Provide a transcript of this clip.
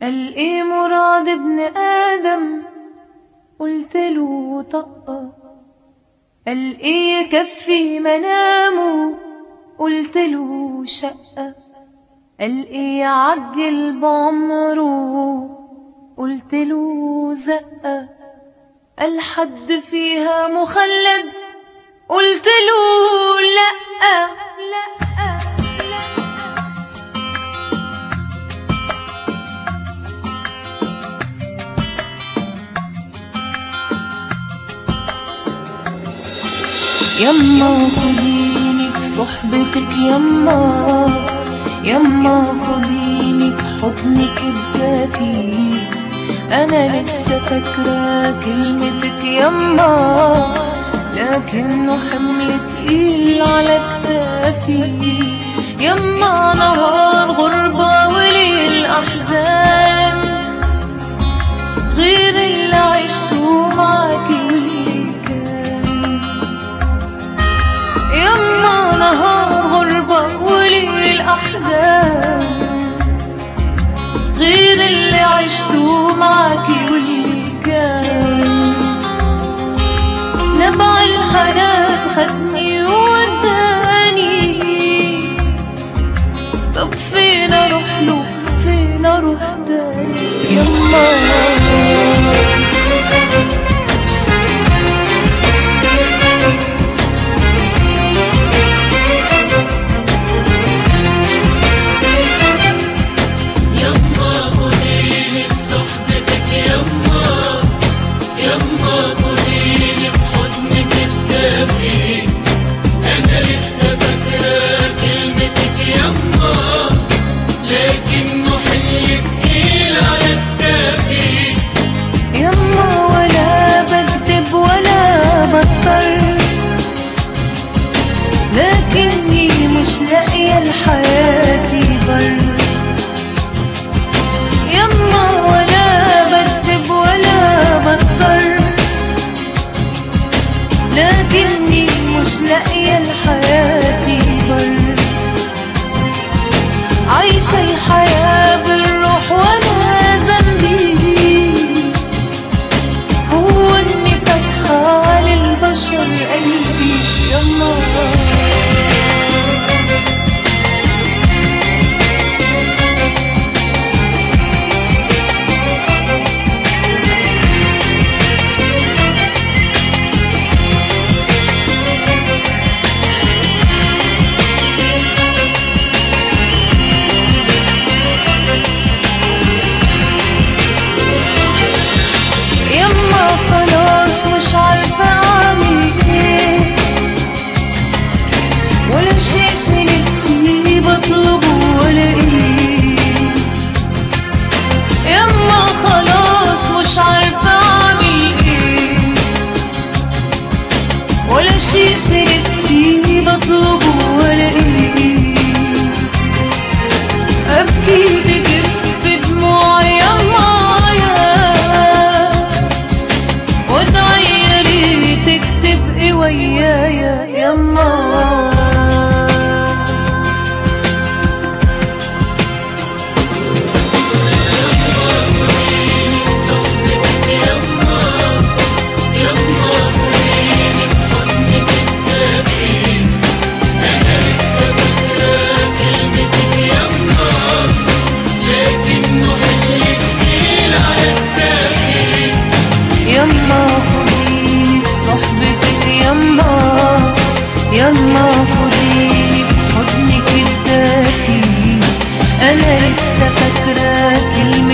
قال ايه مراد ابن ادم قلت له طقه قال ايه يكفي منامه قلت له شقه قال ايه يعجل بعمره قلت له زقه قال حد فيها مخلد قلت له لا لا يما خديني في صحبتك يما يما خديني في حضنك الدافي انا لسه فاكره كلمتك يما لكنه حمل تقيل على كتافي يما نهار غربة وليل أحزان غير اللي عشته معاكي واللي كان يما نهار غربة وليل أحزان غير اللي عشته معاكي واللي كان نبع الحنان خدني ووداني طب فين اروح له فين اروح تاني يما يما خديني في صحبتك يما يما خديني في حضنك الدافي انا لسه فاكره كلمتك يما لكنه حمل تقيل على كتافي يما ولا بكذب ولا بضطر لكني مش لاقية لحياتي بر يما ولا بكذب ولا بضطر لكني مش لاقية لحياتي بر عايشة الحياة بالروح وانا ذنبي هو اني فاتحة للبشر قلبي يما يما خلاص مش عارفة أعمل إيه ولا شيء في نفسي بطلبه ولا إيه يما خلاص مش عارفة أعمل إيه ولا شيء في نفسي بطلبه ولا إيه أبكي تجف دموعي يما يا وادعي يا ريتك تبقي ويايا يما في صحبتك يما يما خديني في حضنك الدافي انا لسه فاكره كلمتك يما لكنه حمل تقيل على كتافي يما خديني في صحبتك يما يما خديني في حضنك الدافي انا لسه فاكره كلمتك